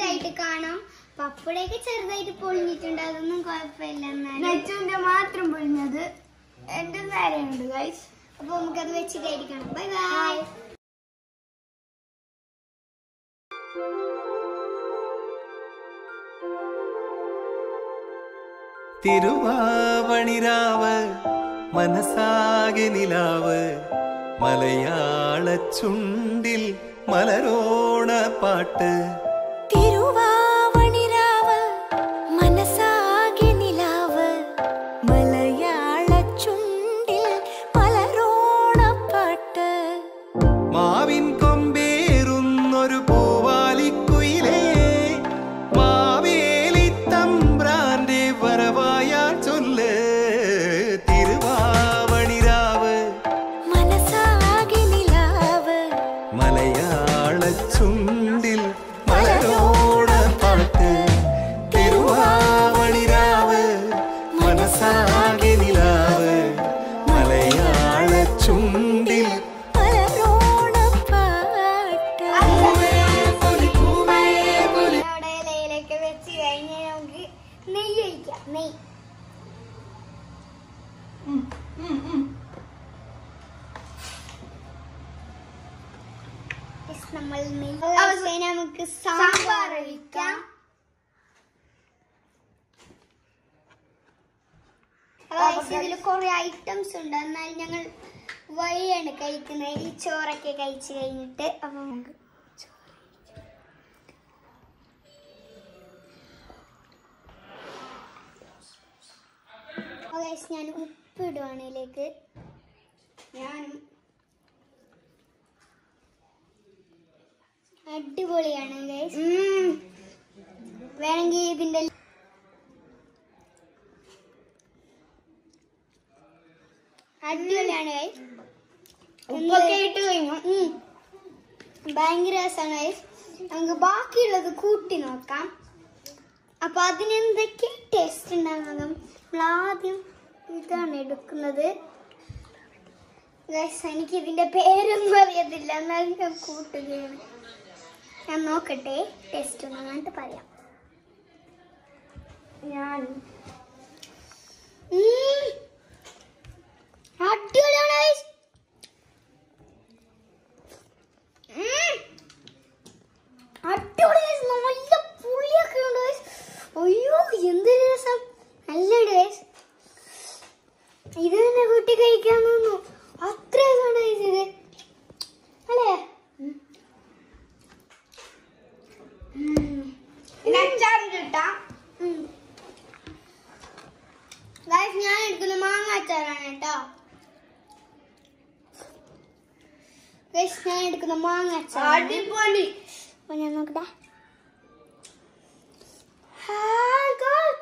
ചെറുതായിട്ട് കാണാം പപ്പടയൊക്കെ ചെറുതായിട്ട് പൊളിഞ്ഞിട്ടുണ്ട് അതൊന്നും കുഴപ്പമില്ല എന്നാലും നെച്ചുവിന്റെ മാത്രം പൊഴിഞ്ഞത് എന്റെ നേരെയുണ്ട് ഗൈസ് അപ്പൊ നമുക്കത് വെച്ചിട്ടായിരിക്കണം ബൈ ബൈ തിരുവാവണിരാവ് മനസ്സാകെ നിലാവ് മലയാള ചുണ്ടിൽ മലരോണ പാട്ട് തിരുവാവണിരാവ് മനസ്സാകെ നിലാവ് മലയാള ചുണ്ടിൽ മലരോണപ്പാട്ട് മാവിൻ കൊമ്പേറുന്നൊരു പൂവാലിക്കുയിലേ മാവേലി തമ്പ്രാന്റെ വരവായാ ചൊല്ല് തിരുവാവണിരാവ് മനസ്സാകെ നിലാവ് മലയാള ചുണ്ടിൽ മലരോണ പാട്ട് തിരുവാവണിരാവ് മനസ്സാകെ നിലാവ് മലയാള ചുണ്ടിൽ മലരോണപ്പാട്ട് അവിടെ ഇലയിലൊക്കെ വെച്ച് കഴിഞ്ഞാൽ നമുക്ക് നെയ്യ് ഒഴിക്കാം നെയ്യ് Yes, നമ്മൾ നെയ്യ് ഒഴിച്ച് നമുക്ക് സാമ്പാർ ഒഴിക്കാം ഇതിൽ കുറെ ഐറ്റംസ് ഉണ്ട് എന്നാൽ ഞങ്ങൾ വഴിയാണ് കഴിക്കുന്നത് ഈ ചോറൊക്കെ കഴിച്ചു കഴിഞ്ഞിട്ട് അപ്പൊ നമുക്ക് ഗൈസ് ഞാൻ ഉപ്പ് ഇടുവാണ് ഇതിലേക്ക് ഞാനും അടിപൊളിയാണ് ഗൈസ് വേണമെങ്കിൽ ഇതിന്റെ അടിപൊളിയാണ് ഗൈസ് ഉപ്പൊക്കെ ഇട്ട് കഴിഞ്ഞു ഉം. ഭയങ്കര രസമാണ് ഗൈസ് നമുക്ക് ബാക്കിയുള്ളത് കൂട്ടി നോക്കാം അപ്പൊ അതിനെന്തൊക്കെ ടേസ്റ്റ് ഉണ്ടാകും നമ്മൾ ആദ്യം ഇതാണ് എടുക്കുന്നത് ഗൈസ് എനിക്ക് ഇതിന്റെ പേരൊന്നും അറിയത്തില്ല എന്നാലും ഞാൻ കൂട്ടുകയാണ് ഞാൻ നോക്കട്ടെ ടേസ്റ്റ് ഒന്ന് എന്നിട്ട് പറയാം ഞാൻ ഉം. അടിപൊളിയാണ് guys. ഉം. അടിപൊളി guys. നല്ല പുളിയൊക്കെ ഉണ്ട് guys. അയ്യോ എന്തൊരു രസം നല്ലുണ്ട് guys. ഇത് തന്നെ കൂട്ടി കഴിക്കാൻ തോന്നുന്നു അത്ര രസമുണ്ട് guys ഇത് അല്ലേ പിന്നെ അച്ചാറിട്ട് ഇട്ടാം ഗൈസ് ഞാൻ എടുക്കുന്ന മാങ്ങ അച്ചാറാണ് കേട്ടോ ഗൈസ് ഞാൻ എടുക്കുന്ന മാങ്ങ അച്ചാർ അടിപൊളി അപ്പൊ ഞാൻ നോക്കട്ടെ ഹായ് ഗോഡ്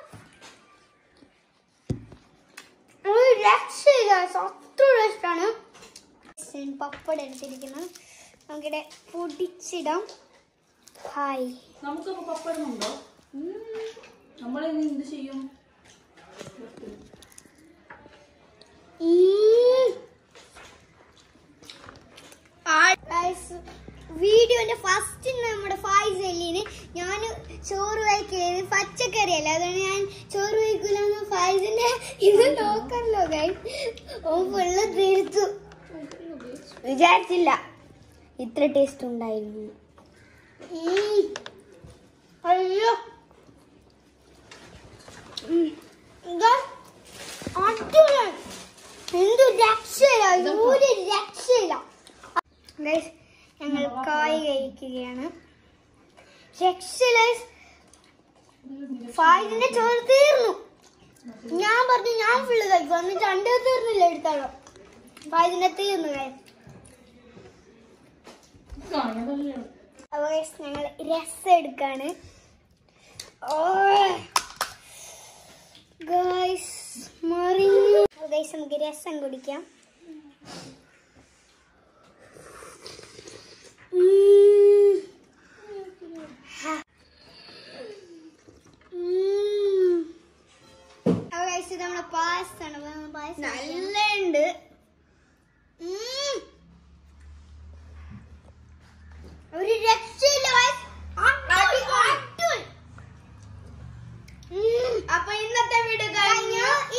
ഒരു രക്ഷയില്ല guys. അത്ര ടേസ്റ്റാണ് പപ്പടം എടുത്തിരിക്കുന്നത് നമുക്കിടെ പൊടിച്ചിടാം ഹായ് നമുക്കപ്പോ പപ്പടുന്നുണ്ടോ നമ്മളിനി എന്ത് ചെയ്യും വീഡിയോന്റെ ഫസ്റ്റ് നമ്മുടെ ഫായ്സ് എല്ലിന് ഞാൻ ചോറ് കഴിക്കുന്നത് പച്ചക്കറി അല്ല അതുകൊണ്ട് ഞാൻ ചോറ് കഴിക്കൂലെന്ന് ഫായ്സിന്റെ ഇത് നോക്കല്ലോ ഗൈസ് ഓ ഫുള്ള് തീർത്തു വിചാരിച്ചില്ല ഇത്ര ടേസ്റ്റ് ഉണ്ടായിരുന്നു അയ്യോ ഉം. ഇതാ, അടിപൊളിയാണ്. എന്ത് രക്ഷയില്ല ഒരു രക്ഷയില്ല Guys, ഞങ്ങൾ കായ് കഴിക്കുകയാണ് രക്ഷയില്ല guys. ഫായിദിന്റെ ചോറ് തീർന്നു ഞാൻ പറഞ്ഞു ഞാൻ ഫുള്ള് കഴിക്കും എന്നിട്ട് അണ്ടേ തീർന്നില്ല എടുത്താലോ ഫായിദിന്റെ തീർന്നു guys. അപ്പൊ guys, ഞങ്ങൾ രസം എടുക്കാണ് ഗൈസ് മറിഞ്ഞു ഗൈസ് നമുക്ക് രസം കുടിക്കാം ഉം. ഹാ. ഉം. അപ്പൊ guys, ഇത് നമ്മുടെ പായസമാണ് അപ്പൊ നമ്മൾ പായസം കുടിക്കാം. നല്ല ഉണ്ട് ഉം. ഒരു രക്ഷയില്ല guys. അടിപൊളി. അപ്പൊ ഇന്നത്തെ വീഡിയോ കഴിഞ്ഞു കഴിഞ്ഞു